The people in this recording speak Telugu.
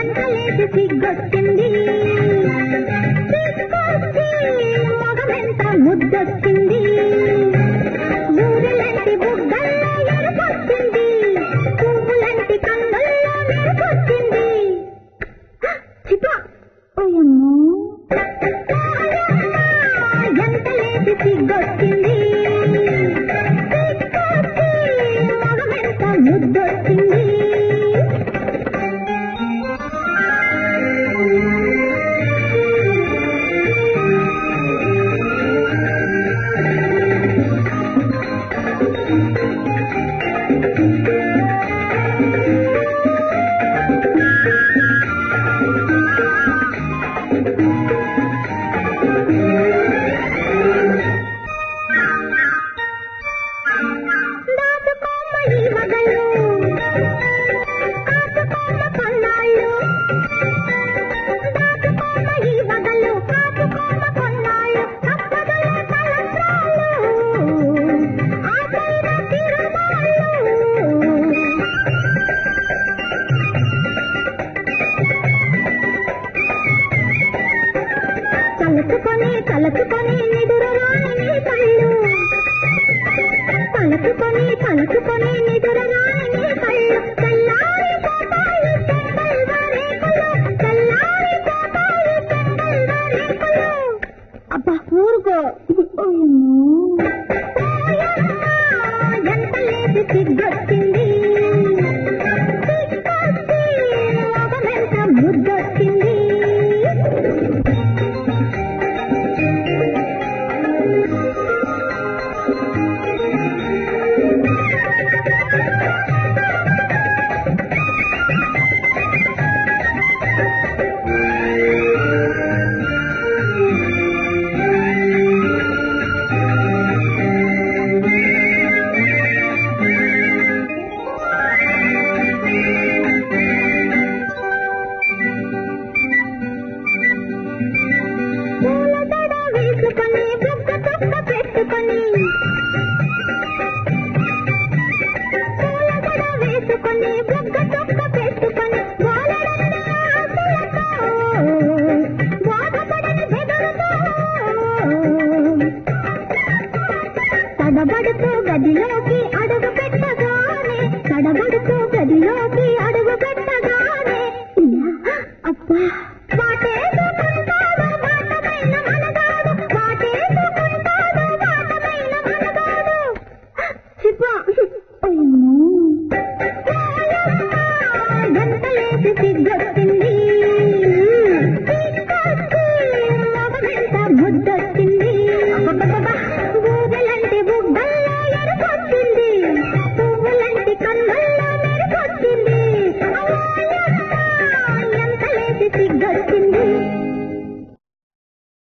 ఎంతలేసి సిగ్గొచ్చింది సిగ్గొచ్చి మగమెంత ముద్దొచ్చింది ఊరిలాంటి బుగ్గల్లో ఎరుపొచ్చింది పువ్వులాంటి కన్నుల్లో మెరుపొచ్చింది చిప ఓయమ్మో ఎంత లేసి సిగ్గొచ్చింది సిగ్గొచ్చి మగమెంత ముద్దొచ్చింది దాచుకోమ్మ ఈ వగలు కాచుకోమ్మ కొన్నాళ్ళు దాచుకోమ్మ ఈ వగలు కాచుకోమ్మ కొన్నాళ్ళు తప్పదులే తలస్రాలు ఆపైన తిరునాళ్ళు తలచుకొని తలచుకొని నిదురు రాని నీ కళ్ళు తలచుకొని తలచుకొని నిదురు రాని నీ కళ్ళు తెల్లారిపోతాయి తెంగల్వ రేకులు తెల్లారిపోతాయి తెంగల్వ రేకులు అబ్బా ఊరుకో ఓయమ్మో. ఎంత లేసి సిగ్గొచ్చింది సిగ్గొచ్చి మగమెంత ముద్దొచ్చింది పూలదడ వేసుకొని బుగ్గ తొక్క పెట్టుకొని పూలదడ వేసుకొని బుగ్గ తొక్క పెట్టుకొని వాలరన్న ఆశలతో బాధపడని బెదరుతో తడబడుతూ గదిలోకి అడుగు పెట్టగానే తడబడుతూ గదిలోకి